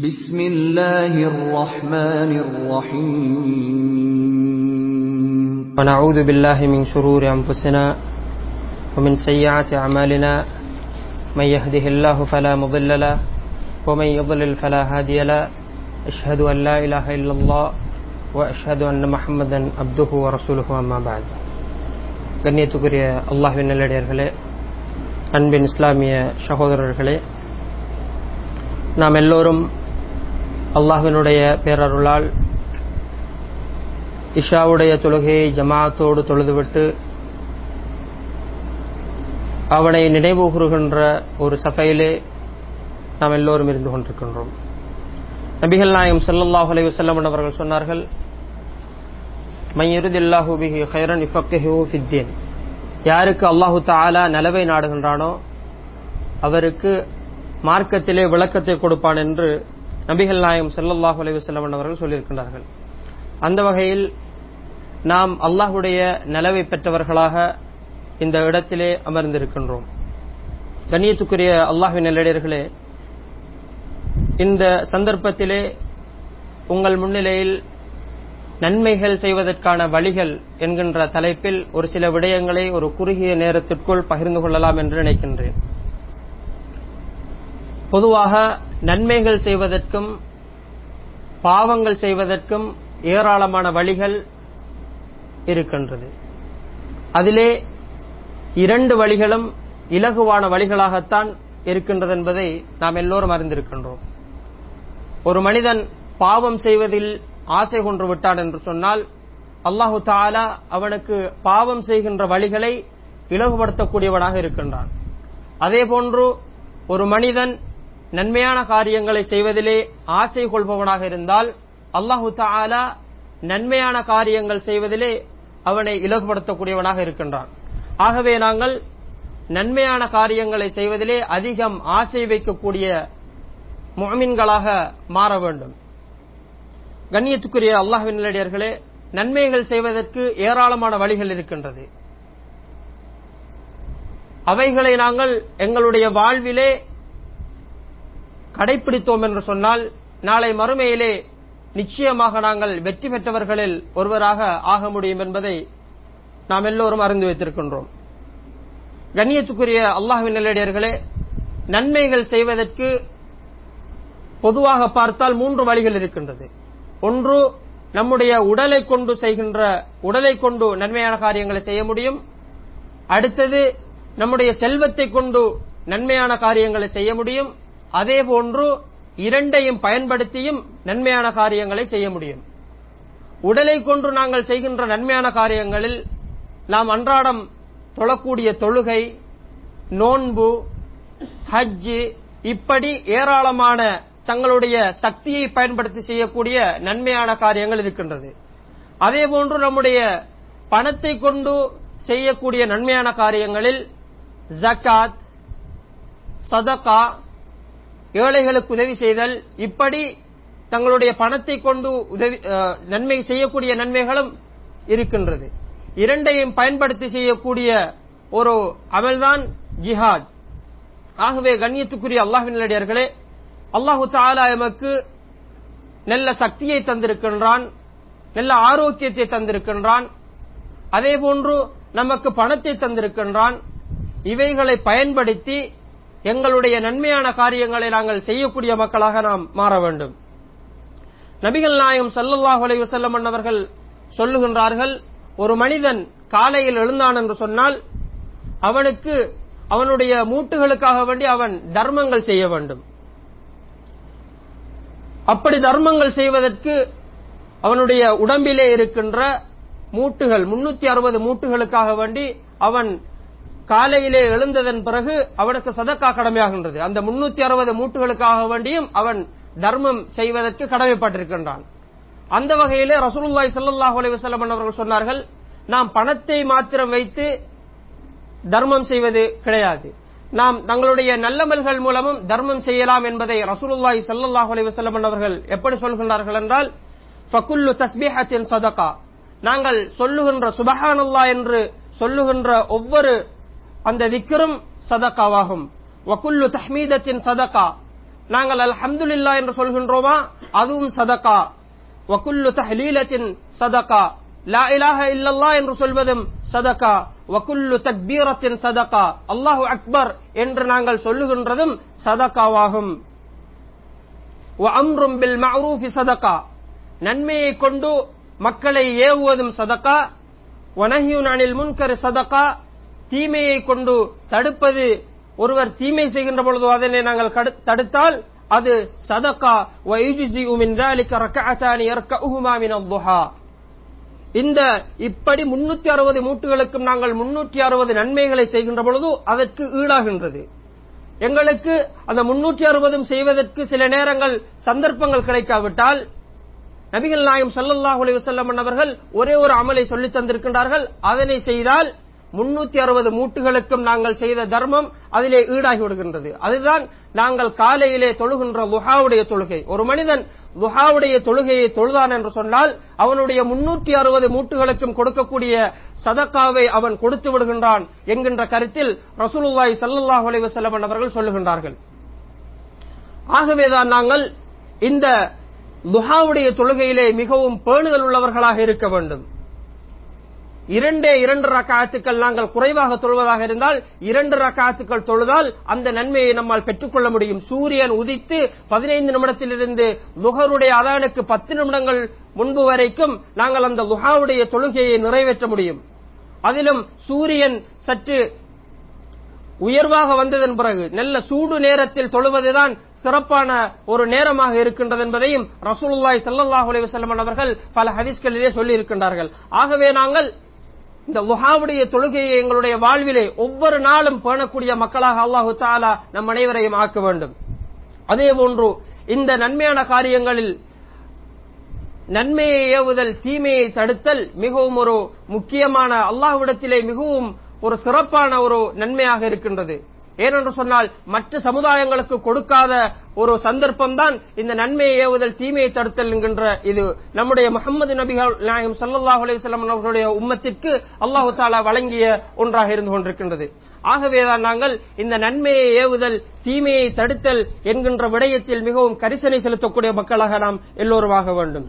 بسم الله الرحمن الرحيم ونعوذ بالله من شرور أنفسنا ومن سيئات أعمالنا من يهده الله فلا مضل له ومن يضلل فلا هادي له أشهد أن لا إله إلا الله وأشهد أن محمدا عبده ورسوله أما بعد கண்ணியத்துக்குரிய அல்லாஹ்வின் நல்லடியார்களே அன்பின் இஸ்லாமிய சகோதரர்களே நாம் எல்லோரும் அல்லாஹ்வினுடைய பேரருளால் இஷாவுடைய தொழுகையை ஜமாத்தோடு தொழுதுவிட்டு அவனை நினைவு கூறுகின்ற ஒரு சபையிலே நாம் எல்லோரும் இருந்து கொண்டிருக்கின்றோம் நபிகள் நாயம் ஸல்லல்லாஹு அலைஹி வஸல்லம் அவர்கள் சொன்னார்கள் மையருதில்லாஹு பிஹி ஹைரன் இஃபக்கிஹு ஃபித்தீன் யாருக்கு அல்லாஹு தஆலா நலவை நாடுகின்றானோ அவருக்கு மார்க்கத்திலே விளக்கத்தை கொடுப்பான் என்று நபிகள் நாயம் ஸல்லல்லாஹு அலைஹி வஸல்லம் அவர்கள் சொல்லியிருக்கின்றார்கள் அந்த வகையில் நாம் அல்லாஹுடைய நலவை பெற்றவர்களாக இந்த இடத்திலே அமர்ந்திருக்கின்றோம் கண்ணியத்துக்குரிய அல்லாஹுவின் நல்லடியர்களே இந்த சந்தர்ப்பத்திலே உங்கள் முன்னிலையில் நன்மைகள் செய்வதற்கான வழிகள் என்கின்ற தலைப்பில் ஒரு சில விடயங்களை ஒரு குறுகிய நேரத்திற்குள் பகிர்ந்து கொள்ளலாம் என்று நினைக்கின்றேன் பொதுவாக நன்மைகள் செய்வதற்கும் பாவங்கள் செய்வதற்கும் ஏராளமான வழிகள் இருக்கின்றது அதிலே இரண்டு வழிகளும் இலகுவான வழிகளாகத்தான் இருக்கின்றது என்பதை நாம் எல்லோரும் அறிந்திருக்கின்றோம் ஒரு மனிதன் பாவம் செய்வதில் ஆசை கொன்று விட்டான் என்று சொன்னால் அல்லாஹு தாலா அவனுக்கு பாவம் செய்கின்ற வழிகளை இலகுபடுத்தக்கூடியவனாக இருக்கின்றான் அதே போன்று ஒரு மனிதன் நன்மையான காரியங்களை செய்வதிலே ஆசை கொள்பவனாக இருந்தால் அல்லாஹு தாலா நன்மையான காரியங்கள் செய்வதிலே அவனை இலகுபடுத்தக்கூடியவனாக இருக்கின்றான் ஆகவே நாங்கள் நன்மையான காரியங்களை செய்வதிலே அதிகம் ஆசை வைக்கக்கூடிய முகமின்களாக மாற வேண்டும் கண்ணியத்துக்குரிய அல்லாஹின் நிலையர்களே நன்மைகள் செய்வதற்கு ஏராளமான வழிகள் இருக்கின்றது அவைகளை நாங்கள் எங்களுடைய வாழ்விலே கடைபிடித்தோம் என்று சொன்னால் நாளை மறுமையிலே நிச்சயமாக நாங்கள் வெற்றி பெற்றவர்களில் ஒருவராக ஆக முடியும் என்பதை நாம் எல்லோரும் அறிந்து வைத்திருக்கின்றோம் கண்ணியத்துக்குரிய அல்லாஹுவின் நல்லடியர்களே நன்மைகள் செய்வதற்கு பொதுவாக பார்த்தால் மூன்று வழிகள் இருக்கின்றது ஒன்று நம்முடைய உடலை கொண்டு செய்கின்ற உடலை கொண்டு நன்மையான காரியங்களை செய்ய முடியும் அடுத்தது நம்முடைய செல்வத்தை கொண்டு நன்மையான காரியங்களை செய்ய முடியும் அதே போன்று இரண்டையும் பயன்படுத்தியும் நன்மையான காரியங்களை செய்ய முடியும் உடலை கொண்டு நாங்கள் செய்கின்ற நன்மையான காரியங்களில் நாம் அன்றாடம் தொழக்கூடிய தொழுகை நோன்பு ஹஜ்ஜு இப்படி ஏராளமான தங்களுடைய சக்தியை பயன்படுத்தி செய்யக்கூடிய நன்மையான காரியங்கள் இருக்கின்றது அதே போன்று நம்முடைய பணத்தை கொண்டு செய்யக்கூடிய நன்மையான காரியங்களில் ஜக்காத் சதகா ஏழைகளுக்கு உதவி செய்தல் இப்படி தங்களுடைய பணத்தை கொண்டு உதவி நன்மை செய்யக்கூடிய நன்மைகளும் இருக்கின்றது இரண்டையும் பயன்படுத்தி செய்யக்கூடிய ஒரு அமல்தான் ஜிஹாத் ஆகவே கண்ணியத்துக்குரிய அல்லாஹின் நிலையர்களே அல்லாஹு தாலா எமக்கு நல்ல சக்தியை தந்திருக்கின்றான் நல்ல ஆரோக்கியத்தை தந்திருக்கின்றான் அதே போன்று நமக்கு பணத்தை தந்திருக்கின்றான் இவைகளை பயன்படுத்தி எங்களுடைய நன்மையான காரியங்களை நாங்கள் செய்யக்கூடிய மக்களாக நாம் மாற வேண்டும் நபிகள் நாயம் சல்லல்லாஹு அலைஹி வஸல்லம் அவர்கள் சொல்லுகின்றார்கள் ஒரு மனிதன் காலையில் எழுந்தான் என்று சொன்னால் அவனுக்கு அவனுடைய மூட்டுகளுக்காக வேண்டி அவன் தர்மங்கள் செய்ய வேண்டும் அப்படி தர்மங்கள் செய்வதற்கு அவனுடைய உடம்பிலே இருக்கின்ற மூட்டுகள் முன்னூத்தி அறுபது மூட்டுகளுக்காக வேண்டி அவன் காலையிலே எழுந்ததன் பிறகு அவனுக்கு சதக்கா கடமையாகின்றது அந்த முன்னூத்தி அறுபது மூட்டுகளுக்காக வேண்டியும் அவன் தர்மம் செய்வதற்கு கடமைப்பட்டிருக்கின்றான் அந்த வகையிலே ரசூலுல்லாய் சல்லாஹூ அலி வசல்லம் அவர்கள் சொன்னார்கள் நாம் பணத்தை மாத்திரம் வைத்து தர்மம் செய்வது கிடையாது நாம் தங்களுடைய நல்லமல்கள் மூலமும் தர்மம் செய்யலாம் என்பதை ரசூலுல்லாய் சல்லாஹூ அலி வசல்லம் அவர்கள் எப்படி சொல்கின்றார்கள் என்றால் ஃபகுல்லு தஸ்பீஹத்தின் சதகா நாங்கள் சொல்லுகின்ற சுபஹானல்லா என்று சொல்லுகின்ற ஒவ்வொரு அந்த திக்கரும் சதக்காவாகும் வகுல்லு தஹ்மீதத்தின் சதகா நாங்கள் அல்ஹம்துலில்லா என்று சொல்கின்றோமா அதுவும் சதகா வகுல்லு தஹ்லீலத்தின் சதகா லா இலாஹ இல்லல்லா என்று சொல்வதும் சதகா வகுல்லு தக்பீரத்தின் சதகா அல்லாஹு அக்பர் என்று நாங்கள் சொல்லுகின்றதும் சதகாவாகும் அம்ரும் பில் மஅரூஃபி சதகா நன்மையை கொண்டு மக்களை ஏவுவதும் சதகா வனஹியுன் அனில் முன்கர் சதகா தீமையை கொண்டு தடுப்பது ஒருவர் தீமை செய்கின்ற பொழுது அதனை நாங்கள் கடு- தடுத்தால் அது சதகா وَيُجْزِئُ مِنْ ذَلِكَ رَكَعَتَانِ يَرْكَعُهُمَا مِنَ الضُّحَى இந்த இப்படி முன்னூத்தி அறுபது மூட்டுகளுக்கும் நாங்கள் முன்னூற்றி அறுபது நன்மைகளை செய்கின்ற பொழுது அதற்கு ஈடாகின்றது எங்களுக்கு அந்த முன்னூற்றி அறுபதும் செய்வதற்கு சில நேரங்கள் சந்தர்ப்பங்கள் கிடைக்காவிட்டால் நபிகள் நாயம் ஸல்லல்லாஹு அலைஹி வஸல்லம் அவர்கள் ஒரே ஒரு அமலை சொல்லித் தந்திருக்கின்றார்கள் அதனை செய்தால் முன்னூத்தி அறுபது மூட்டுகளுக்கும் நாங்கள் செய்த தர்மம் அதிலே ஈடாகி விடுகின்றது அதுதான் நாங்கள் காலையிலே தொழுகின்ற லுஹாவுடைய தொழுகை ஒரு மனிதன் லுஹாவுடைய தொழுகையை தொழுதான் என்று சொன்னால் அவனுடைய முன்னூற்றி அறுபது மூட்டுகளுக்கும் கொடுக்கக்கூடிய சதக்காவை அவன் கொடுத்து விடுகின்றான் என்கின்ற கருத்தில் ரசூலுல்லாஹி ஸல்லல்லாஹு அலைஹி வஸல்லம் அவர்கள் சொல்லுகின்றார்கள் ஆகவேதான் நாங்கள் இந்த துஹாவுடைய தொழுகையிலே மிகவும் பேணுதல் உள்ளவர்களாக இருக்க வேண்டும் இரண்டே இரண்டு ரக்காத்துக்கள் நாங்கள் குறைவாக தொழுவதாக இருந்தால் இரண்டு ரக்காத்துக்கள் தொழுதால் அந்த நன்மையை நம்மால் பெற்றுக்கொள்ள முடியும் சூரியன் உதித்து பதினைந்து நிமிடத்திலிருந்து லுகருடைய அதானுக்கு பத்து நிமிடங்கள் முன்பு வரைக்கும் நாங்கள் அந்த லுஹாவுடைய தொழுகையை நிறைவேற்ற முடியும் அதிலும் சூரியன் சற்று உயர்வாக வந்ததன் பிறகு நல்ல சூடு நேரத்தில் தொழுவதுதான் சிறப்பான ஒரு நேரமாக இருக்கின்றது என்பதையும் ரசூலுல்லாஹி ஸல்லல்லாஹு அலைஹி வஸல்லம் அவர்கள் பல ஹதீஸ்களிலே சொல்லி இருக்கின்றார்கள் ஆகவே நாங்கள் இந்த லுஹாவுடைய தொழுகையை எங்களுடைய வாழ்விலே ஒவ்வொரு நாளும் பேணக்கூடிய மக்களாக அல்லாஹு தாலா நம் அனைவரையும் ஆக்க வேண்டும் அதே போன்று இந்த நன்மையான காரியங்களில் நன்மையை ஏவுதல் தீமையை தடுத்தல் மிகவும் ஒரு முக்கியமான அல்லாஹ்விடத்திலே மிகவும் ஒரு சிறப்பான ஒரு நன்மையாக இருக்கின்றது ஏனென்று சொன்னால் மற்ற சமுதாயங்களுக்கு கொடுக்காத ஒரு சந்தர்ப்பம் தான் இந்த நன்மையை ஏவுதல் தீமையை தடுத்தல் என்கின்ற இது நம்முடைய முகமது நபிகள் நாயகம் ஸல்லல்லாஹு அலைஹி வஸல்லம் அவர்களுடைய உம்மத்திற்கு அல்லாஹு தாலா வழங்கிய ஒன்றாக இருந்து கொண்டிருக்கின்றது ஆகவேதான் நாங்கள் இந்த நன்மையை ஏவுதல் தீமையை தடுத்தல் என்கின்ற விடயத்தில் மிகவும் கரிசனை செலுத்தக்கூடிய மக்களாக நாம் எல்லோருமாக வேண்டும்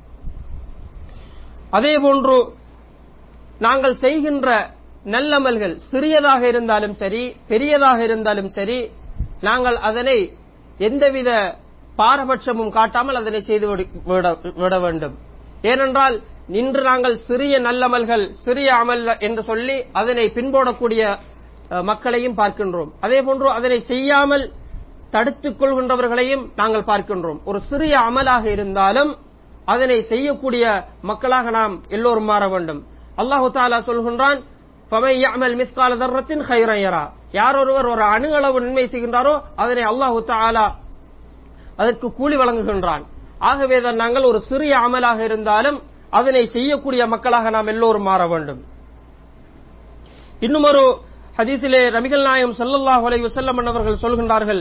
அதே போன்று நாங்கள் செய்கின்ற நல்லமல்கள் சிறியதாக இருந்தாலும் சரி பெரியதாக இருந்தாலும் சரி நாங்கள் அதனை எந்தவித பாரபட்சமும் காட்டாமல் அதனை செய்து விடு- விட- விட வேண்டும் ஏனென்றால் இன்று நாங்கள் சிறிய நல்லமல்கள் சிறிய அமல் என்று சொல்லி அதனை பின்போடக்கூடிய அஹ், மக்களையும் பார்க்கின்றோம் அதே போன்று அதனை செய்யாமல் தடுத்துக் கொள்கின்றவர்களையும் நாங்கள் பார்க்கின்றோம் ஒரு சிறிய அமலாக இருந்தாலும் அதனை செய்யக்கூடிய மக்களாக நாம் எல்லோரும் மாற வேண்டும் அல்லாஹு தாலா சொல்கின்றான் فَمَنْ يَعْمَلْ مِثْقَالَ ذَرَّةٍ خَيْرًا يَرَى யார் ஒருவர் ஒரு அணு அளவு நன்மை செய்கின்றாரோ அதனை அல்லாஹு தாலா அதற்கு கூலி வழங்குகின்றான் ஆகவேதான் நாங்கள் ஒரு சிறிய அமலாக இருந்தாலும் அதனை செய்யக்கூடிய மக்களாக நாம் எல்லோரும் மாற வேண்டும் இன்னும் ஒரு ஹதீஸிலே ரமிகள் நாயம் ஸல்லல்லாஹு அலைஹி வஸல்லம் அவர்கள் சொல்கின்றார்கள்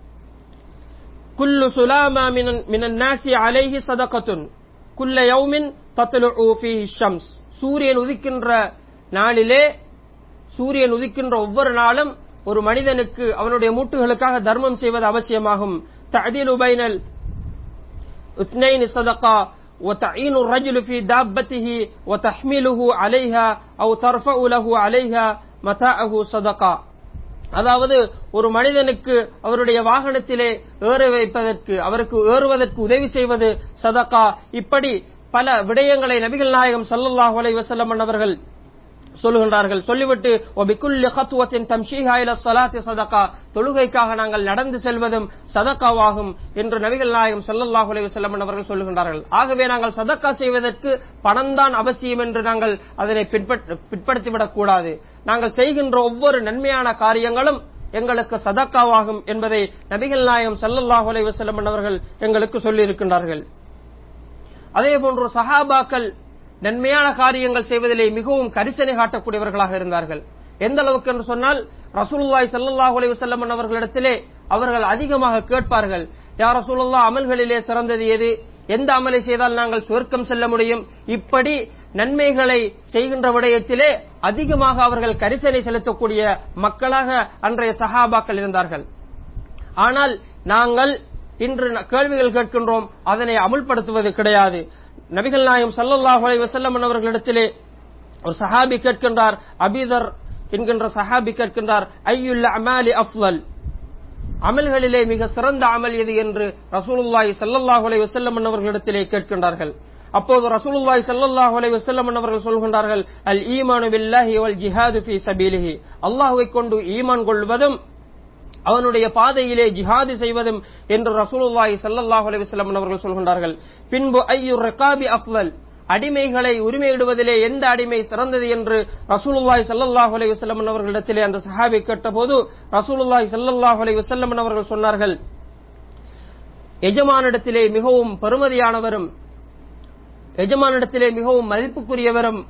குல்லு சுலாமா மினன் மினன் நாசி அலைஹி சதகத்துன் குல்ல யௌமின் தத்லுஉ ஃபீஹி ஷம்ஸ் சூரியன் உதிக்கின்ற நாளிலே சூரியன் உதிக்கின்ற ஒவ்வொரு நாளும் ஒரு மனிதனுக்கு அவனுடைய மூட்டுகளுக்காக தர்மம் செய்வது அவசியமாகும் தஅதீலு பைனல் اثنين صدقة وتعين الرجل في دابته وتحمله عليها أو ترفع له عليها متاعه صدقة அதாவது ஒரு மனிதனுக்கு அவருடைய வாகனத்திலே ஏற வைப்பதற்கு அவருக்கு ஏறுவதற்கு உதவி செய்வது சதகா இப்படி பல விடயங்களை நபிகள் நாயகம் ஸல்லல்லாஹு அலைஹி வஸல்லம் அவர்கள் சொல்லுகின்றார்கள் சொல்லிவிட்டு ஒபிக்குல்லி ஹத்துவத்தின் தம்ஷீஹா இல ஸலாத்தி சதகா தொழுகைக்காக நாங்கள் நடந்து செல்வதும் சதகாவாகும் என்று நபிகள் நாயகம் ஸல்லல்லாஹு அலைஹி வஸல்லம் அவர்கள் சொல்லுகின்றார்கள் ஆகவே நாங்கள் சதக்கா செய்வதற்கு பணம்தான் அவசியம் என்று நாங்கள் அதனை பின்பற்ற- பிற்படுத்திவிடக் கூடாது நாங்கள் செய்கின்ற ஒவ்வொரு நன்மையான காரியங்களும் எங்களுக்கு சதக்காவாகும் என்பதை நபிகள் நாயகம் ஸல்லல்லாஹு அலைஹி வஸல்லம் அவர்கள் எங்களுக்கு சொல்லி இருக்கின்றார்கள் அதே போன்று சஹாபாக்கள் நன்மையான காரியங்கள் செய்வதிலே மிகவும் கரிசனை காட்டக்கூடியவர்களாக இருந்தார்கள் எந்த அளவுக்கு என்று சொன்னால் ரசூலுல்லாஹி ஸல்லல்லாஹு அலைஹி வஸல்லம் அவர்களிடத்திலே அவர்கள் அதிகமாக கேட்பார்கள் யா ரசூலுல்லாஹ் அமல்களிலே சிறந்தது எது எந்த அமலை செய்தால் நாங்கள் சுவர்க்கம் செல்ல முடியும் இப்படி நன்மைகளை செய்கின்ற விடயத்திலே அதிகமாக அவர்கள் கரிசனை செலுத்தக்கூடிய மக்களாக அன்றைய சஹாபாக்கள் இருந்தார்கள் ஆனால் நாங்கள் இன்று ந- கேள்விகள் கேட்கின்றோம் அதனை அமுல்படுத்துவது கிடையாது நபிகள் நாயகம் ஸல்லல்லாஹு அலைஹி வஸல்லம் அவர்களிடத்திலே ஒரு சஹாபி கேட்கின்றார் அபிதர் என்கின்ற சஹாபி கேட்கின்றார் ஐயுல்ல அமாலி அஃலல் அமல்களிலே மிக சிறந்த அமல் எது என்று ரசூலுல்லாஹி ஸல்லல்லாஹு அலைஹி வஸல்லம் அவர்களிடத்திலே கேட்கின்றார்கள் அப்போது ரசூலுல்லாஹி ஸல்லல்லாஹு அலைஹி வஸல்லம் அவர்கள் சொல்கின்றார்கள் அல் ஈமானு பில்லாஹி வல் ஜிஹாது ஃபீ சபீலிஹி அல்லாஹ்வை கொண்டு ஈமான் கொள்வதும் அவனுடைய பாதையிலே ஜிஹாது செய்வதும் என்று ரசூலுல்லாஹி ஸல்லல்லாஹு அலைஹி வஸல்லம் அவர்கள் சொல்கின்றார்கள் பின்பு ஐயு ரகாபி அஃலல் அடிமைகளை உரிமையிடுவதிலே எந்த அடிமை சிறந்தது என்று ரசூலுல்லாஹி ஸல்லல்லாஹு அலைஹி வஸல்லம் அவர்களிடத்திலே அந்த சஹாபி கேட்டபோது ரசூலுல்லாஹி ஸல்லல்லாஹு அலைஹி வஸல்லம் அவர்கள் சொன்னார்கள் எஜமானிடத்திலே மிகவும் பெருமதியானவரும் எஜமானிடத்திலே மிகவும் மதிப்புக்குரியவரும்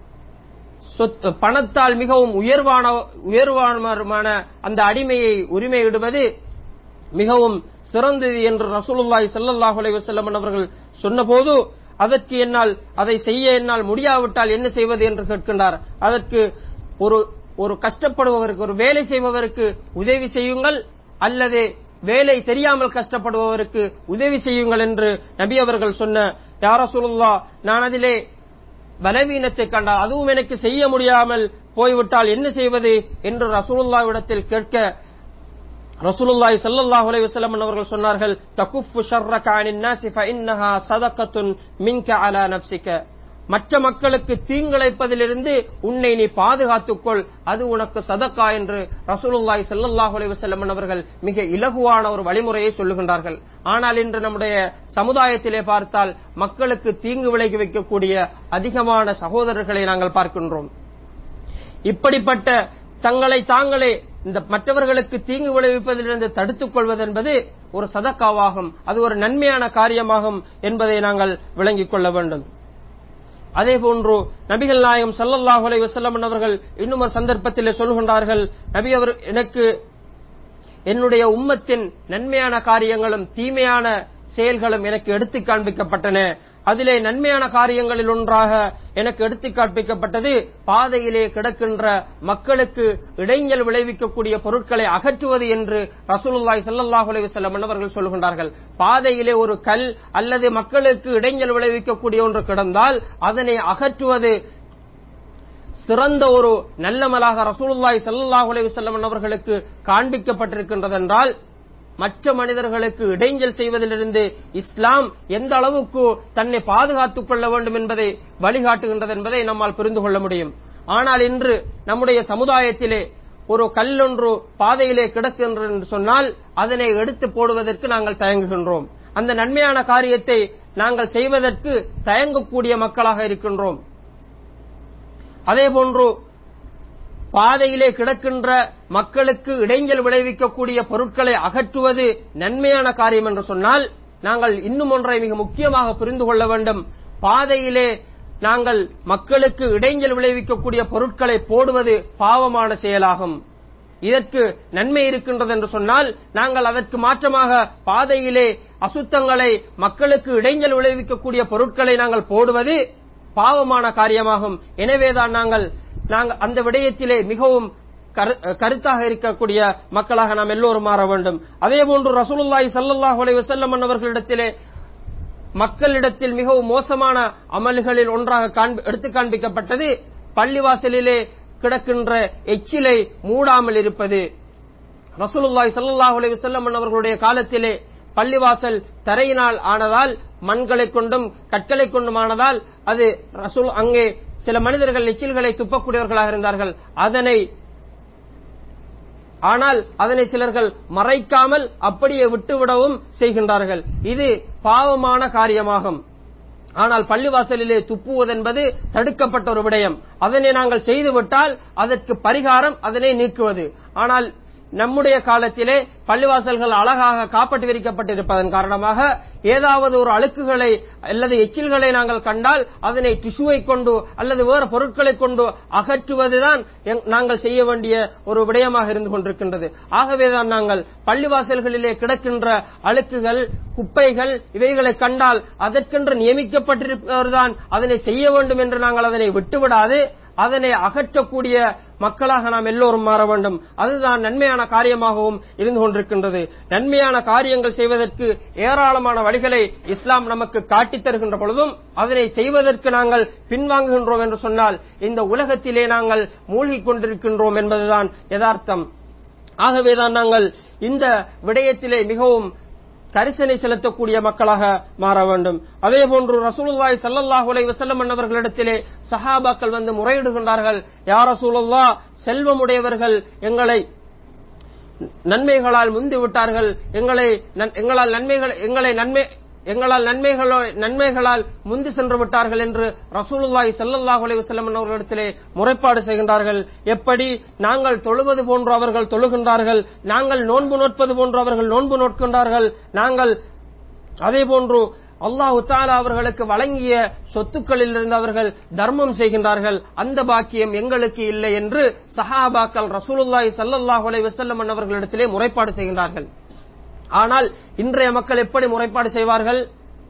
சொத்து பணத்தால் மிகவும் உயர்வான உயர்வானவருமான அந்த அடிமையை உரிமையிடுவது மிகவும் சிறந்தது என்று ரசூலுல்லாஹி ஸல்லல்லாஹு அலைஹி வஸல்லம் அவர்கள் சொன்னபோது அதற்கு என்னால் அதை செய்ய என்னால் முடியாவிட்டால் என்ன செய்வது என்று கேட்கின்றார் அதற்கு ஒரு ஒரு கஷ்டப்படுபவருக்கு ஒரு வேலை செய்பவருக்கு உதவி செய்யுங்கள் அல்லது வேலை தெரியாமல் கஷ்டப்படுபவருக்கு உதவி செய்யுங்கள் என்று நபி அவர்கள் சொன்ன யார சொல்லுல்லா நான் அதிலே பலவீனத்தை கண்டால் அதுவும் எனக்கு செய்ய முடியாமல் போய்விட்டால் என்ன செய்வது என்று ரசூலுல்லாவிடத்தில் கேட்க ரசூலுல்லாஹி ஸல்லல்லாஹு அலைஹி வஸல்லம் அவர்கள் சொன்னார்கள் தகுஃபு ஷர்ரக அனின் நாஸி ஃபஇன்னஹா ஸதகத்துன் மின்க அலா நஃப்ஸிக மற்ற மக்களுக்கு தீங்கிழைப்பதிலிருந்து உன்னை நீ பாதுகாத்துக்கொள் அது உனக்கு சதக்கா என்று ரசூலுல்லாஹி ஸல்லல்லாஹு அலைஹி வஸல்லம் அவர்கள் மிக இலகுவான ஒரு வழிமுறையை சொல்லுகின்றார்கள் ஆனால் இன்று நம்முடைய சமுதாயத்திலே பார்த்தால் மக்களுக்கு தீங்கு விளைவி வைக்கக்கூடிய அதிகமான சகோதரர்களை நாங்கள் பார்க்கின்றோம் இப்படிப்பட்ட தங்களை தாங்களே இந்த மற்றவர்களுக்கு தீங்கு விளைவிப்பதிலிருந்து தடுத்துக் கொள்வது என்பது ஒரு சதக்காவாகும் அது ஒரு நன்மையான காரியமாகும் என்பதை நாங்கள் விளங்கிக் கொள்ள வேண்டும் அதே போன்று நபிகள் நாயகம் ஸல்லல்லாஹு அலைஹி வஸல்லம் அவர்கள் இன்னும் ஒரு சந்தர்ப்பத்திலே சொல்கின்றார்கள் நபி அவர் எனக்கு என்னுடைய உம்மத்தின் நன்மையான காரியங்களும் தீமையான செயல்களும் எனக்கு எடுத்து காண்பிக்கப்பட்டன அதிலே நன்மையான காரியங்களில் ஒன்றாக எனக்கு எடுத்து காண்பிக்கப்பட்டது பாதையிலே கிடக்கின்ற மக்களுக்கு இடைஞ்சல் விளைவிக்கக்கூடிய பொருட்களை அகற்றுவது என்று ரசூலுல்லாஹி ஸல்லல்லாஹு அலைஹி வஸல்லம் அவர்கள் சொல்கின்றார்கள் பாதையிலே ஒரு கல் அல்லது மக்களுக்கு இடைஞ்சல் விளைவிக்கக்கூடிய ஒன்று கிடந்தால் அதனை அகற்றுவது சிறந்த ஒரு நல்லமலாக ரசூலுல்லாஹி ஸல்லல்லாஹு அலைஹி வஸல்லம் அவர்களுக்கு காண்பிக்கப்பட்டிருக்கின்றது என்றால் மற்ற மனிதர்களுக்கு இடைஞ்சல் செய்வதிலிருந்து இஸ்லாம் எந்த அளவுக்கு தன்னை பாதுகாத்துக் கொள்ள வேண்டும் என்பதை வழிகாட்டுகின்றது என்பதை நம்மால் புரிந்து கொள்ள முடியும் ஆனால் இன்று நம்முடைய சமுதாயத்திலே ஒரு கல்லொன்று பாதையிலே கிடக்கின்றது என்று சொன்னால் அதனை எடுத்து போடுவதற்கு நாங்கள் தயங்குகின்றோம் அந்த நன்மையான காரியத்தை நாங்கள் செய்வதற்கு தயங்கக்கூடிய மக்களாக இருக்கின்றோம் அதே போன்று பாதையிலே கிடக்கின்ற மக்களுக்கு இடைஞ்சல் விளைவிக்கக்கூடிய பொருட்களை அகற்றுவது நன்மையான காரியம் என்று சொன்னால் நாங்கள் இன்னும் ஒன்றை மிக முக்கியமாக புரிந்து கொள்ள வேண்டும் பாதையிலே நாங்கள் மக்களுக்கு இடைஞ்சல் விளைவிக்கக்கூடிய பொருட்களை போடுவது பாவமான செயலாகும் இதற்கு நன்மை இருக்கின்றது என்று சொன்னால் நாங்கள் அதற்கு மாற்றமாக பாதையிலே அசுத்தங்களை மக்களுக்கு இடைஞ்சல் விளைவிக்கக்கூடிய பொருட்களை நாங்கள் போடுவது பாவமான காரியமாகும் எனவேதான் நாங்கள் நாங்கள் அந்த விடயத்திலே மிகவும் கரு- கருத்தாக இருக்கக்கூடிய மக்களாக நாம் எல்லோரும் மாற வேண்டும் அதே போன்று ரசூலுல்லாஹி ஸல்லல்லாஹு அலைஹி வஸல்லம் அவர்களிடத்திலே மக்களிடத்தில் மிகவும் மோசமான அமல்களில் ஒன்றாக காண்பி- எடுத்து காண்பிக்கப்பட்டது பள்ளிவாசலிலே கிடக்கின்ற எச்சிலை மூடாமல் இருப்பது ரசூலுல்லாஹி ஸல்லல்லாஹு அலைஹி வஸல்லம் அவர்களுடைய காலத்திலே பள்ளிவாசல் தரையினால் ஆனதால் மண்களை கொண்டும் கற்களை கொண்டும் ஆனதால் அது ரசூல் அங்கே சில மனிதர்கள் எச்சில்களை துப்பக்கூடியவர்களாக இருந்தார்கள் அதனை ஆனால் அதனை சிலர்கள் மறைக்காமல் அப்படியே விட்டுவிடவும் செய்கின்றார்கள் இது பாவமான காரியமாகும் ஆனால் பள்ளிவாசலிலே துப்புவதென்பது தடுக்கப்பட்ட ஒரு விடயம் அதனை நாங்கள் செய்துவிட்டால் அதற்கு பரிகாரம் அதனை நீக்குவது ஆனால் நம்முடைய காலத்திலே பள்ளிவாசல்கள் அழகாக காப்பட்டு விரிக்கப்பட்டிருப்பதன் காரணமாக ஏதாவது ஒரு அழுக்குகளை அல்லது எச்சில்களை நாங்கள் கண்டால் அதனை டிஷ்யூவை கொண்டு அல்லது வேறு பொருட்களை கொண்டு அகற்றுவதுதான் எங்- நாங்கள் செய்ய வேண்டிய ஒரு விடயமாக இருந்து கொண்டிருக்கின்றது ஆகவேதான் நாங்கள் பள்ளிவாசல்களிலே கிடக்கின்ற அழுக்குகள் குப்பைகள் இவைகளை கண்டால் அதற்கென்று நியமிக்கப்பட்டிருப்பவர்தான் அதனை செய்ய வேண்டும் என்று நாங்கள் அதனை விட்டுவிடாது அதனை அகற்றக்கூடிய மக்களாக நாம் எல்லோரும் மாற வேண்டும் அதுதான் நன்மையான காரியமாகவும் இருந்து கொண்டிருக்கின்றது நன்மையான காரியங்கள் செய்வதற்கு ஏராளமான வழிகளை இஸ்லாம் நமக்கு காட்டித் தருகின்ற பொழுதும் அதனை செய்வதற்கு நாங்கள் பின்வாங்குகின்றோம் என்று சொன்னால் இந்த உலகத்திலே நாங்கள் மூழ்கிக் கொண்டிருக்கின்றோம் என்பதுதான் யதார்த்தம் ஆகவேதான் நாங்கள் இந்த விடயத்திலே மிகவும் கரிசனை செலுத்தக்கூடிய மக்களாக மாற வேண்டும் அதே போன்று ரசூலுல்லாய் சல்லல்லாஹு அலைஹி வஸல்லம் அவர்களிடத்திலே சஹாபாக்கள் வந்து முறையிடுகின்றார்கள் யா ரசூலுல்லா செல்வமுடையவர்கள் எங்களை நன்மைகளால் முந்தி விட்டார்கள் எங்களை நன்- எங்களால் நன்மைகள் எங்களை நன்மை எங்களால் நன்மைகளோ நன்மைகளால் முந்தி சென்று விட்டார்கள் என்று ரசூலுல்லாஹி ஸல்லல்லாஹு அலைஹி வஸல்லம் அவர்களிடத்திலே முறைப்பாடு செய்கின்றார்கள் எப்படி நாங்கள் தொழுவது போன்று அவர்கள் தொழுகின்றார்கள் நாங்கள் நோன்பு நோட்பது போன்று அவர்கள் நோன்பு நோட்கின்றார்கள் நாங்கள் அதே போன்று அல்லாஹு தாலா அவர்களுக்கு வழங்கிய சொத்துக்களில் இருந்து அவர்கள் தர்மம் செய்கின்றார்கள் அந்த பாக்கியம் எங்களுக்கு இல்லை என்று சஹாபாக்கள் ரசூலுல்லாஹி ஸல்லல்லாஹு அலைஹி வஸல்லம் அவர்களிடத்திலே முறைப்பாடு செய்கின்றார்கள் ஆனால் இன்றைய மக்கள் எப்படி முறைப்பாடு செய்வார்கள்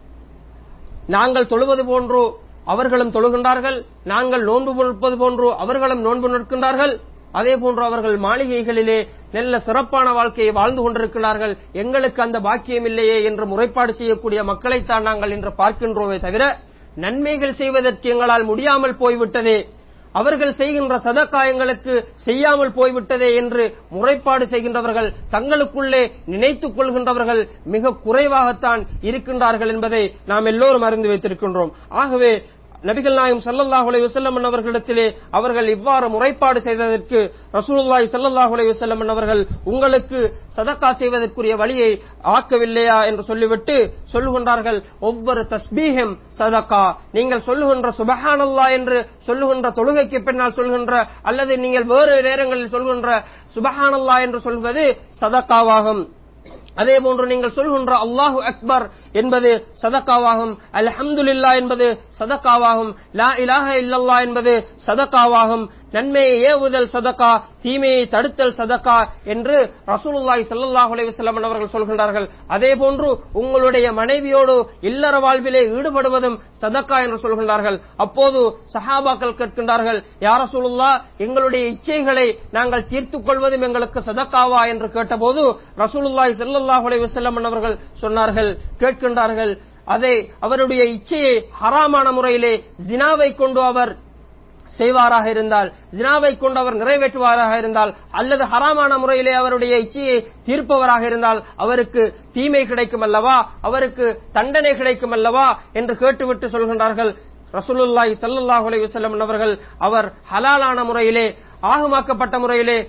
நாங்கள் தொழுவது போன்று அவர்களும் தொழுகின்றார்கள் நாங்கள் நோன்பு நிற்பது போன்று அவர்களும் நோன்பு நிற்கின்றார்கள் அதே போன்று அவர்கள் மாளிகைகளிலே நல்ல சிறப்பான வாழ்க்கையை வாழ்ந்து கொண்டிருக்கிறார்கள் எங்களுக்கு அந்த பாக்கியம் இல்லையே என்று முறைப்பாடு செய்யக்கூடிய மக்களைத்தான் நாங்கள் இன்று பார்க்கின்றோமே தவிர நன்மைகள் செய்வதற்கு எங்களால் முடியாமல் போய்விட்டதே அவர்கள் செய்கின்ற சதக்கா எங்களுக்கு செய்யாமல் போய்விட்டதே என்று முறைப்பாடு செய்கின்றவர்கள் தங்களுக்குள்ளே நினைத்துக் கொள்கின்றவர்கள் மிக குறைவாகத்தான் இருக்கின்றார்கள் என்பதை நாம் எல்லோரும் அறிந்து வைத்திருக்கின்றோம் ஆகவே நபிகள் நாயகம் ஸல்லல்லாஹு அலைஹி வஸல்லம் அவர்களிடத்திலே அவர்கள் இவ்வாறு முறைப்பாடு செய்ததற்கு ரசூலுல்லாஹி ஸல்லல்லாஹு அலைஹி வஸல்லம் அவர்கள் உங்களுக்கு சதக்கா செய்வதற்குரிய வழியை ஆக்கவில்லையா என்று சொல்லிவிட்டு சொல்லுகின்றார்கள் ஒவ்வொரு தஸ்பீஹும் சதக்கா நீங்கள் சொல்லுகின்ற சுபஹானல்லாஹ் என்று சொல்லுகின்ற தொழுகைக்கு பின்னால் சொல்கின்ற அல்லது நீங்கள் வேறு நேரங்களில் சொல்கின்ற சுபஹானல்லாஹ் என்று சொல்வது சதக்காவாகும் அதே போன்று நீங்கள் சொல்கின்ற அல்லாஹு அக்பர் என்பது சதக்காவாகும் அல்ஹம்துலில்லா என்பது சதக்காவாகும் லா இலாஹ இல்லல்லா என்பது சதக்காவாகும் நன்மையை ஏவுதல் சதக்கா தீமையை தடுத்தல் சதக்கா என்று ரசூலுல்லாஹி ஸல்லல்லாஹு அலைஹி வஸல்லம் அவர்கள் சொல்கின்றார்கள் அதே போன்று உங்களுடைய மனைவியோடு இல்லற வாழ்விலே ஈடுபடுவதும் சதக்கா என்று சொல்கின்றார்கள் அப்போது சஹாபாக்கள் கேட்கின்றார்கள் யார் ரசூலுல்லாஹ் எங்களுடைய இச்சைகளை நாங்கள் தீர்த்துக் கொள்வதும் எங்களுக்கு சதக்காவா என்று கேட்டபோது ரசூலுல்லாஹி ஸல்லல்லாஹு அலைஹி வஸல்லம் அவர்கள் சொன்னார்கள் கேட்கின்றார்கள் அதை அவருடைய இச்சையை ஹராமான முறையிலே ஜினாவை கொண்டு அவர் செய்வாராக இருந்தால் ஜினாவை கொண்டு அவர் நிறைவேற்றுவாராக இருந்தால் அல்லது ஹராமான முறையிலே அவருடைய இச்சையை தீர்ப்பவராக இருந்தால் அவருக்கு தீமை கிடைக்கும் அல்லவா அவருக்கு தண்டனை கிடைக்கும் அல்லவா என்று கேட்டுவிட்டு சொல்கின்றார்கள் ரசூலுல்லாஹி ஸல்லல்லாஹு அலைஹி வஸல்லம் அவர்கள் அவர் ஹலாலான முறையிலே ஆகுமாக்கப்பட்ட முறையிலே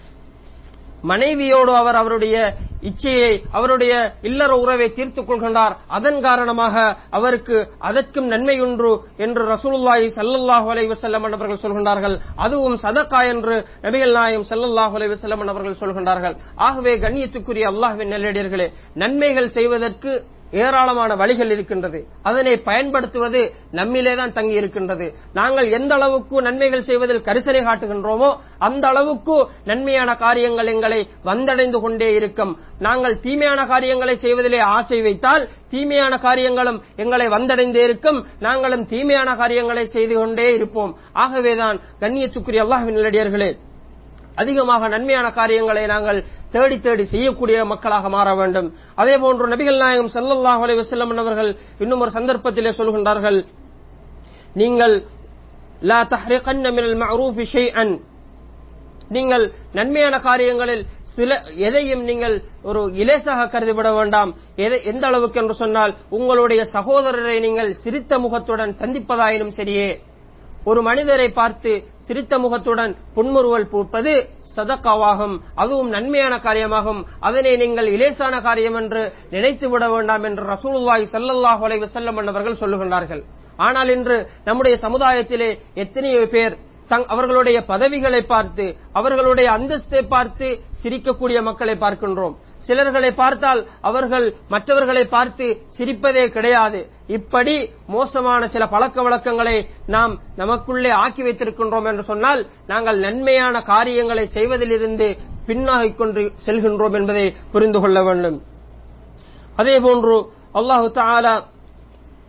மனைவியோடு அவர் அவருடைய இச்சையை அவருடைய இல்லற உறவை தீர்த்துக் கொள்கின்றார் அதன் காரணமாக அவருக்கு அதற்கும் நன்மை உண்டு என்று ரசூலுல்லாஹி ஸல்லல்லாஹு அலைஹி வஸல்லம் அவர்கள் சொல்கின்றார்கள் அதுவும் சதக்கா என்று நபிகள் நாயகம் ஸல்லல்லாஹு அலைஹி வஸல்லம் அவர்கள் சொல்கின்றார்கள் ஆகவே கண்ணியத்துக்குரிய அல்லாஹ்வின் நல்லடியார்களே நன்மைகள் செய்வதற்கு ஏராளமான வழிகள் இருக்கின்றது அதனை பயன்படுத்துவது நம்மிலே தான் தங்கி இருக்கின்றது நாங்கள் எந்த அளவுக்கு நன்மைகள் செய்வதில் கரிசனை காட்டுகின்றோமோ அந்த அளவுக்கு நன்மையான காரியங்கள் எங்களை வந்தடைந்து கொண்டே இருக்கும் நாங்கள் தீமையான காரியங்களை செய்வதிலே ஆசை வைத்தால் தீமையான காரியங்களும் எங்களை வந்தடைந்தே இருக்கும் நாங்களும் தீமையான காரியங்களை செய்து கொண்டே இருப்போம் ஆகவேதான் கண்ணியத்துக்குரிய அல்லாஹ்வின் நல்லடியார்களே அதிகமாக நன்மையான காரியங்களை நாங்கள் தேடி தேடி செய்யக்கூடிய மக்களாக மாற வேண்டும் அதே போன்று நபிகள் நாயகம் ஸல்லல்லாஹு அலைஹி வஸல்லம் அவர்கள் இன்னும் ஒரு சந்தர்ப்பத்திலே சொல்கின்றார்கள் நீங்கள் லா தஹ்ரிகன்ன மினல் மஅரூஃபி ஷைஅன் நீங்கள் நன்மையான காரியங்களில் சில எதையும் நீங்கள் ஒரு இலேசாக கருதிவிட வேண்டாம் எதை எந்த அளவுக்கு என்று சொன்னால் உங்களுடைய சகோதரரை நீங்கள் சிரித்த முகத்துடன் சந்திப்பதாயினும் சரியே ஒரு மனிதரை பார்த்து சிரித்த முகத்துடன் புன்முறுவல் பூப்பது சதக்காவாகும் அதுவும் நன்மையான காரியமாகும் அதனை நீங்கள் இலேசான காரியம் என்று நினைத்து விட வேண்டாம் என்று ரசூலுல்லாஹி ஸல்லல்லாஹு அலைஹி வஸல்லம் அவர்கள் சொல்லுகின்றார்கள் ஆனால் இன்று நம்முடைய சமுதாயத்திலே எத்தனையோ பேர் தங் அவர்களுடைய பதவிகளை பார்த்து அவர்களுடைய அந்தஸ்தை பார்த்து சிரிக்கக்கூடிய மக்களை பார்க்கின்றோம் சிலர்களை பார்த்தால் அவர்கள் மற்றவர்களை பார்த்து சிரிப்பதே கிடையாது இப்படி மோசமான சில பழக்க வழக்கங்களை நாம் நமக்குள்ளே ஆக்கி வைத்திருக்கின்றோம் என்று சொன்னால் நாங்கள் நன்மையான காரியங்களை செய்வதிலிருந்து பின்னாகிக் கொண்டு செல்கின்றோம் என்பதை புரிந்து கொள்ள வேண்டும் அதே போன்று அல்லாஹு தாலா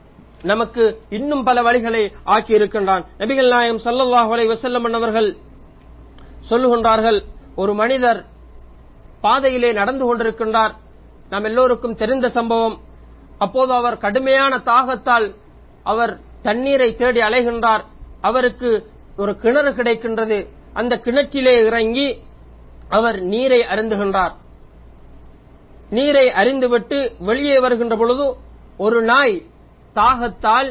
நமக்கு இன்னும் பல வழிகளை ஆக்கி இருக்கின்றான் நபிகள் நாயம் ஸல்லல்லாஹு அலைஹி வஸல்லம் அவர்கள் சொல்லுகின்றார்கள் ஒரு மனிதர் பாதையிலே நடந்து கொண்டிருக்கின்றார் நாம் எல்லோருக்கும் தெரிந்த சம்பவம் அப்போது அவர் கடுமையான தாகத்தால் அவர் தண்ணீரை தேடி அலைகின்றார் அவருக்கு ஒரு கிணறு கிடைக்கின்றது அந்த கிணற்றிலே இறங்கி அவர் நீரை அருந்துகின்றார் நீரை அறிந்துவிட்டு வெளியே வருகின்ற பொழுது ஒரு நாய் தாகத்தால்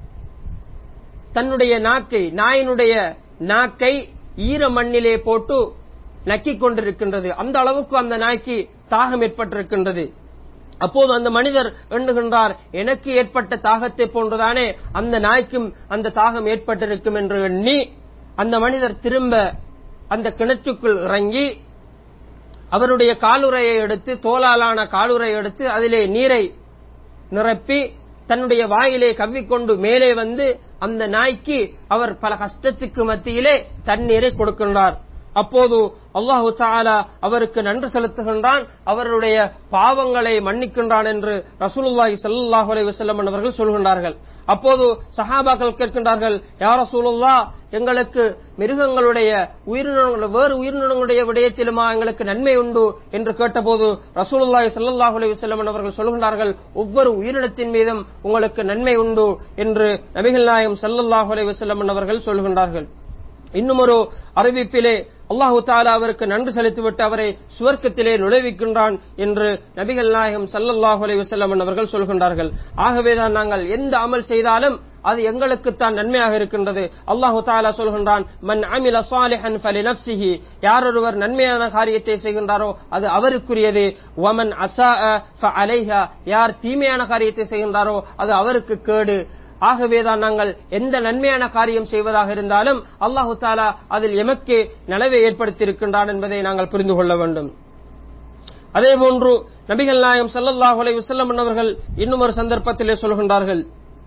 தன்னுடைய நாக்கை நாயினுடைய நாக்கை ஈர மண்ணிலே போட்டு நக்கிக் கொண்டிருக்கின்றது அந்த அளவுக்கு அந்த நாய்க்கு தாகம் ஏற்பட்டிருக்கின்றது அப்போது அந்த மனிதர் எண்ணுகின்றார் எனக்கு ஏற்பட்ட தாகத்தை போன்றுதானே அந்த நாய்க்கும் அந்த தாகம் ஏற்பட்டிருக்கும் என்று எண்ணி அந்த மனிதர் திரும்ப அந்த கிணற்றுக்குள் இறங்கி அவருடைய காலுறையை எடுத்து தோலாலான காலுறை எடுத்து அதிலே நீரை நிரப்பி தன்னுடைய வாயிலே கவ்விக்கொண்டு மேலே வந்து அந்த நாய்க்கு அவர் பல கஷ்டத்துக்கு மத்தியிலே தண்ணீரை கொடுக்கின்றார் அப்போது அல்லாஹு தாலா அவருக்கு நன்றி செலுத்துகின்றான் அவருடைய பாவங்களை மன்னிக்கின்றான் என்று ரசூலுல்லாஹி ஸல்லல்லாஹு அலைஹி வஸல்லம் அவர்கள் சொல்கின்றார்கள் அப்போது சஹாபாக்கள் கேட்கின்றார்கள் யா ரசூலுல்லா எங்களுக்கு மிருகங்களுடைய உயிரினங்கள் வேறு உயிரினங்களுடைய விடயத்திலுமா எங்களுக்கு நன்மை உண்டு என்று கேட்டபோது ரசூலுல்லாஹி ஸல்லல்லாஹு அலைஹி வஸல்லம் அவர்கள் சொல்கின்றார்கள் ஒவ்வொரு உயிரினத்தின் மீதும் உங்களுக்கு நன்மை உண்டு என்று நபிகள் நாயகம் ஸல்லல்லாஹு அலைஹி வஸல்லம் அவர்கள் சொல்கின்றார்கள் இன்னும் ஒரு அறிவிப்பிலே அல்லாஹு தாலா அவருக்கு நன்றி செலுத்திவிட்டு அவரை சுவர்க்கத்திலே நுழைவிக்கின்றான் என்று நபிகள் நாயகம் சல்லல்லாஹு அலைஹி வஸல்லம் அவர்கள் சொல்கின்றார்கள் ஆகவேதான் நாங்கள் எந்த அமல் செய்தாலும் அது எங்களுக்குத்தான் நன்மையாக இருக்கின்றது அல்லாஹு தாலா சொல்கின்றான் மன் அமில சாலிஹன் ஃபலி நஃப்ஸிஹி யார் ஒருவர் நன்மையான காரியத்தை செய்கின்றாரோ அது அவருக்குரியது வமன் அசா அலைஹா யார் தீமையான காரியத்தை செய்கின்றாரோ அது அவருக்கு கேடு ஆகவேதான் நாங்கள் எந்த நன்மையான காரியம் செய்வதாக இருந்தாலும் அல்லாஹு தாலா அதில் எமக்கே நலவை ஏற்படுத்தியிருக்கின்றான் என்பதை நாங்கள் புரிந்து கொள்ள வேண்டும் அதே போன்று நபிகள் நாயம் சல்லல்லாஹு அலைஹி வஸல்லம் அவர்கள் இன்னும் ஒரு சந்தர்ப்பத்திலே சொல்கின்றார்கள்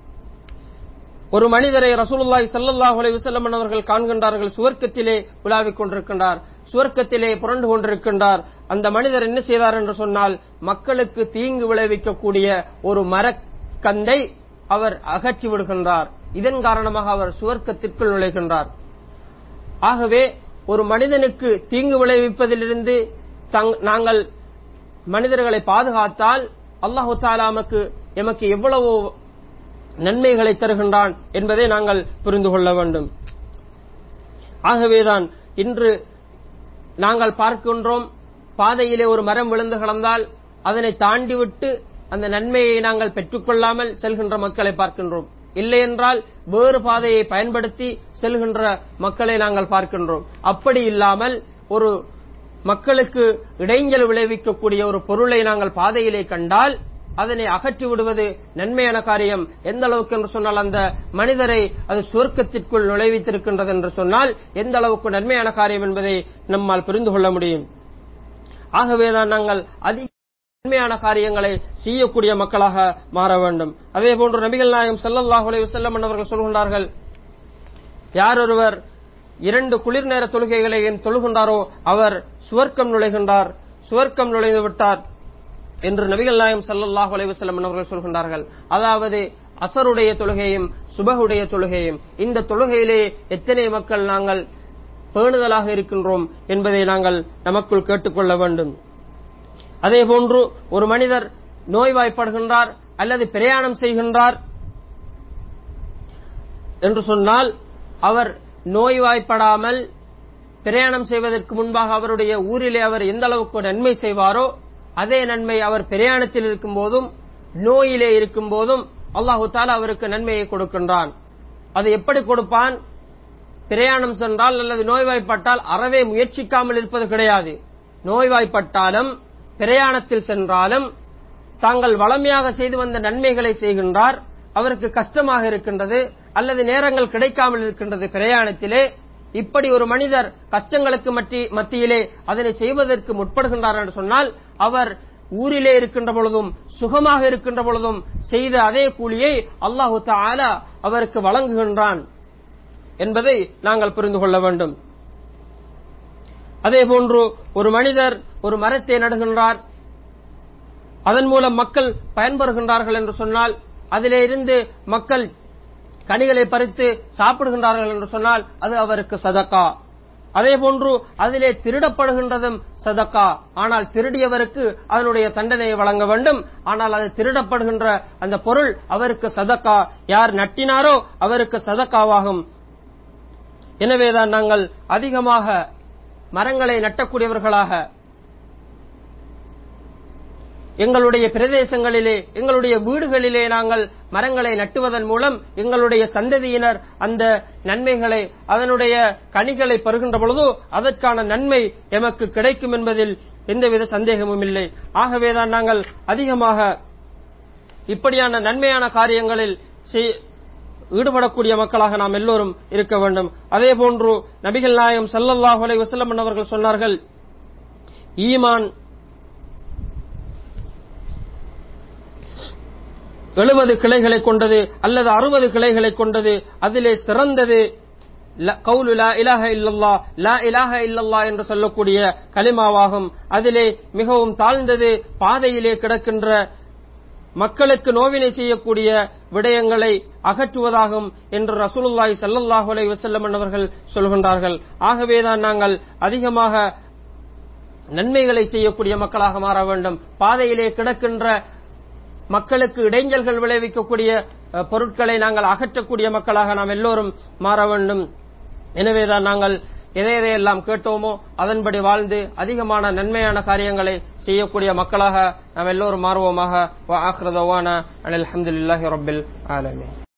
ஒரு மனிதரை ரசூலுல்லாஹி ஸல்லல்லாஹு அலைஹி வஸல்லம் அவர்கள் காண்கின்றார்கள் சுவர்க்கத்திலே உலாவிக் கொண்டிருக்கின்றார் சுவர்க்கத்திலே புரண்டு கொண்டிருக்கின்றார் அந்த மனிதர் என்ன செய்தார் என்று சொன்னால் மக்களுக்கு தீங்கு விளைவிக்கக்கூடிய ஒரு மரக்கந்தை அவர் அகற்றி விடுகின்றார் இதன் காரணமாக அவர் சுவர்க்கத்திற்குள் நுழைகின்றார் ஆகவே ஒரு மனிதனுக்கு தீங்கு விளைவிப்பதிலிருந்து நாங்கள் மனிதர்களை பாதுகாத்தால் அல்லாஹு தாலாமக்கு எமக்கு எவ்வளவு நன்மைகளை தருகின்றான் என்பதை நாங்கள் புரிந்து கொள்ள வேண்டும் ஆகவேதான் இன்று நாங்கள் பார்க்கின்றோம் பாதையிலே ஒரு மரம் விழுந்து கிடந்தால் அதனை தாண்டிவிட்டு அந்த நன்மையை நாங்கள் பெற்றுக்கொள்ளாமல் செல்கின்ற மக்களை பார்க்கின்றோம் இல்லை என்றால் வேறு பாதையை பயன்படுத்தி செல்கின்ற மக்களை நாங்கள் பார்க்கின்றோம் அப்படி இல்லாமல் ஒரு மக்களுக்கு இடைஞ்சல் விளைவிக்கக்கூடிய ஒரு பொருளை நாங்கள் பாதையிலே கண்டால் அதனை அகற்றி விடுவது நன்மையான காரியம் எந்த அளவுக்கு என்று சொன்னால் அந்த மனிதரை அது சுவர்க்கத்திற்குள் நுழைவித்திருக்கின்றது என்று சொன்னால் எந்த அளவுக்கு நன்மையான காரியம் என்பதை நம்மால் புரிந்து கொள்ள முடியும் ஆகவேதான் நாங்கள் அதிக நன்மையான காரியங்களை செய்யக்கூடிய மக்களாக மாற வேண்டும் அதே போன்று நபிகள் நாயகம் ஸல்லல்லாஹு அலைஹி வஸல்லம் அவர்கள் சொல்கின்றார்கள் யார் ஒருவர் இரண்டு குளிர் நேர தொழுகைகளை தொழுகின்றாரோ அவர் சுவர்க்கம் நுழைகின்றார் சுவர்க்கம் நுழைந்து விட்டார் என்று நபிகள் நாயம் ஸல்லல்லாஹு அலைஹி வஸல்லம் அவர்கள் சொல்கின்றார்கள் அதாவது அசருடைய தொழுகையும் சுபகுடைய தொழுகையும் இந்த தொழுகையிலே எத்தனை மக்கள் நாங்கள் பேணுதலாக இருக்கின்றோம் என்பதை நாங்கள் நமக்குள் கேட்டுக்கொள்ள வேண்டும் அதே போன்று ஒரு மனிதர் நோய்வாய்ப்படுகின்றார் அல்லது பிரயாணம் செய்கின்றார் என்று சொன்னால் அவர் நோய்வாய்ப்படாமல் பிரயாணம் செய்வதற்கு முன்பாக அவருடைய ஊரிலே அவர் எந்த அளவுக்கு நன்மை செய்வாரோ அதே நன்மை அவர் பிரயாணத்தில் இருக்கும் போதும் நோயிலே இருக்கும் போதும் அல்லாஹு தாலா அவருக்கு நன்மையை கொடுக்கின்றான் அது எப்படி கொடுப்பான் பிரயாணம் சென்றால் அல்லது நோய்வாய்ப்பட்டால் அறவே முயற்சிக்காமல் இருப்பது கிடையாது நோய்வாய்ப்பட்டாலும் பிரயாணத்தில் சென்றாலும் தாங்கள் வளமையாக செய்து வந்த நன்மைகளை செய்கின்றார் அவருக்கு கஷ்டமாக இருக்கின்றது அல்லது நேரங்கள் கிடைக்காமல் இருக்கின்றது பிரயாணத்திலே இப்படி ஒரு மனிதர் கஷ்டங்களுக்கு மத்தியிலே அதனை செய்வதற்கு முற்படுகின்றார் என்று சொன்னால் அவர் ஊரிலே இருக்கின்ற பொழுதும் சுகமாக இருக்கின்ற பொழுதும் செய்த அதே கூலியை அல்லாஹு தாலா அவருக்கு வழங்குகின்றான் என்பதை நாங்கள் புரிந்து கொள்ள வேண்டும் அதே போன்று ஒரு மனிதர் ஒரு மரத்தை நடுகின்றார் அதன் மூலம் மக்கள் பயன்பெறுகின்றார்கள் என்று சொன்னால் அதிலே இருந்து மக்கள் கனிகளை பறித்து சாப்பிடுகின்றார்கள் என்று சொன்னால் அது அவருக்கு சதக்கா அதே போன்று அதிலே திருடப்படுகின்றதும் சதக்கா ஆனால் திருடியவருக்கு அதனுடைய தண்டனையை வழங்க வேண்டும் ஆனால் அது திருடப்படுகின்ற அந்த பொருள் அவருக்கு சதக்கா யார் நட்டினாரோ அவருக்கு சதக்காவாகும் எனவேதான் நாங்கள் அதிகமாக மரங்களை நட்டக்கூடியவர்களாக எங்களுடைய பிரதேசங்களிலே எங்களுடைய வீடுகளிலே நாங்கள் மரங்களை நட்டுவதன் மூலம் எங்களுடைய சந்ததியினர் அந்த நன்மைகளை அதனுடைய கனிகளை பெறுகின்ற பொழுது அதற்கான நன்மை எமக்கு கிடைக்கும் என்பதில் எந்தவித சந்தேகமும் இல்லை ஆகவேதான் நாங்கள் அதிகமாக இப்படியான நன்மையான காரியங்களில் செய்- ஈடுபடக்கூடிய மக்களாக நாம் எல்லோரும் இருக்க வேண்டும் அதே போன்று நபிகள் நாயகம் ஸல்லல்லாஹு அலைஹி வஸல்லம் அவர்கள் சொன்னார்கள் ஈமான் எழுபது கிளைகளை கொண்டது அல்லது அறுபது கிளைகளை கொண்டது அதிலே சிறந்தது ல- கவுலு லா இலாஹ இல்லல்லா லா இலாஹ இல்லல்லா என்று சொல்லக்கூடிய கலிமாவாகும் அதிலே மிகவும் தாழ்ந்தது பாதையிலே கிடக்கின்ற மக்களுக்கு நோவினை செய்யக்கூடிய விடயங்களை அகற்றுவதாகும் என்று ரசூலுல்லாஹி ஸல்லல்லாஹு அலைஹி வஸல்லம் அவர்கள் சொல்கின்றார்கள் ஆகவேதான் நாங்கள் அதிகமாக நன்மைகளை செய்யக்கூடிய மக்களாக மாற வேண்டும் பாதையிலே கிடக்கின்ற மக்களுக்கு இடைஞ்சல்கள் விளைவிக்கக்கூடிய அஹ், பொருட்களை நாங்கள் அகற்றக்கூடிய மக்களாக நாம் எல்லோரும் மாற வேண்டும் எனவேதான் நாங்கள் எதை எதையெல்லாம் கேட்டோமோ அதன்படி வாழ்ந்து அதிகமான நன்மையான காரியங்களை செய்யக்கூடிய மக்களாக நாம் எல்லோரும் மாறுவோமாக வ ஆஹிரு தவானா அனில் அல்ஹம்துலில்லாஹி ரப்பில் ஆலமீன்